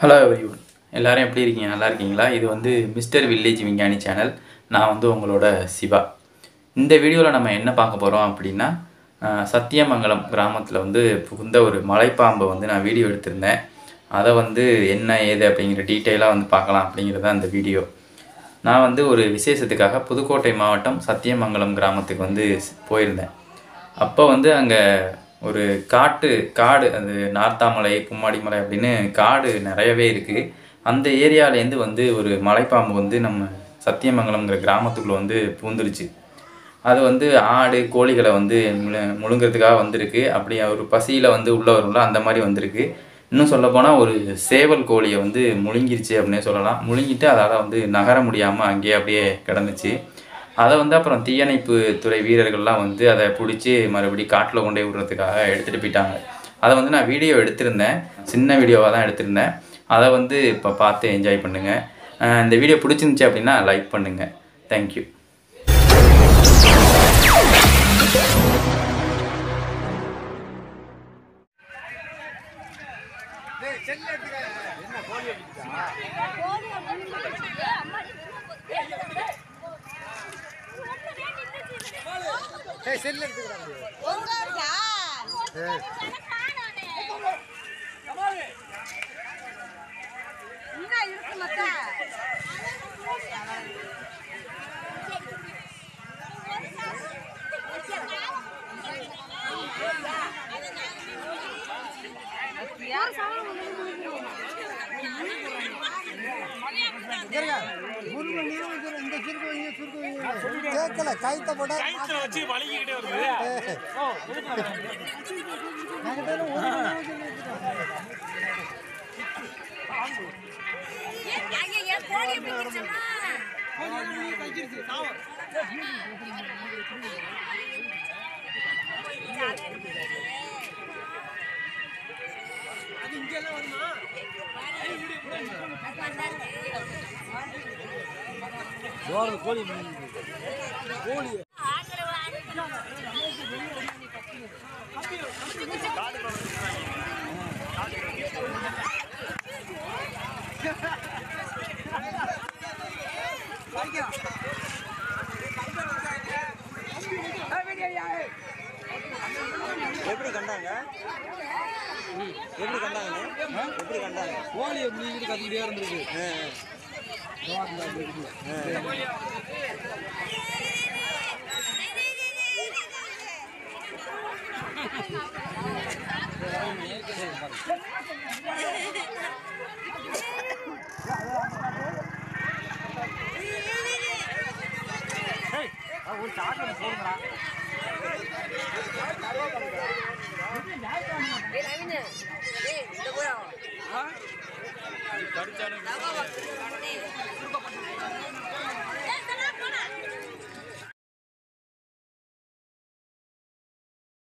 hello everyone எல்லாரும் எப்படி இருக்கீங்க நல்லா இருக்கீங்களா இது வந்து மிஸ்டர் வில்லேஜ் விஞ்ஞானி சேனல் நான் வந்து உங்களோட சிவா இந்த வீடியோவில் நம்ம என்ன பார்க்க போகிறோம் அப்படின்னா ஆஹ், சத்தியமங்கலம் கிராமத்தில் வந்து புகுந்த ஒரு மலைப்பாம்பை வந்து நான் வீடியோ எடுத்திருந்தேன் அதை வந்து என்ன ஏது அப்படிங்கிற டீட்டெயிலாக வந்து பார்க்கலாம் அப்படிங்கிறது தான் இந்த வீடியோ நான் வந்து ஒரு விசேஷத்துக்காக புதுக்கோட்டை மாவட்டம் சத்தியமங்கலம் கிராமத்துக்கு வந்து ஸ்- போயிருந்தேன் அப்போ வந்து அங்கே ஒரு காட்டு காடு அது நார்த்தாமலை கும்மாடிமலை அப்படின்னு காடு நிறையவே இருக்குது அந்த ஏரியாலேருந்து வந்து ஒரு மலைப்பாம்பு வந்து நம்ம சத்தியமங்கலம்ங்கிற கிராமத்துக்குள்ளே வந்து பூந்துருச்சு அது வந்து ஆடு கோழிகளை வந்து முழு- முழுங்குறதுக்காக வந்திருக்கு அப்படி ஒரு பசியில் வந்து உள்ளே வரும்ல அந்த மாதிரி வந்திருக்கு இன்னும் சொல்லப்போனால் ஒரு சேவல் கோழியை வந்து முழுங்கிருச்சு அப்படின்னே சொல்லலாம் முழுங்கிட்டு அதால் வந்து நகர முடியாமல் அங்கேயே அப்படியே கிடந்துச்சு அதை வந்து அப்புறம் தீயணைப்பு துறை வீரர்கள்லாம் வந்து அதை பிடிச்சி மறுபடியும் காட்டில் கொண்டு போய் விடுறதுக்காக எடுத்துகிட்டு போயிட்டாங்க அதை வந்து நான் வீடியோ எடுத்திருந்தேன் சின்ன வீடியோவாக தான் எடுத்திருந்தேன் அதை வந்து இப்போ பார்த்து என்ஜாய் பண்ணுங்கள் அஹ் இந்த வீடியோ பிடிச்சிருந்துச்சி அப்படின்னா லைக் பண்ணுங்கள் தேங்க்யூ கேட்கல கைத்த போட வச்சு வலிக்கிட்டே வருது எப்படி கண்டாங்க எப்படி கண்டாங்க எப்படி கண்டாங்க கோழி எப்படி கத்திக்கிட்டே இருந்திருக்கு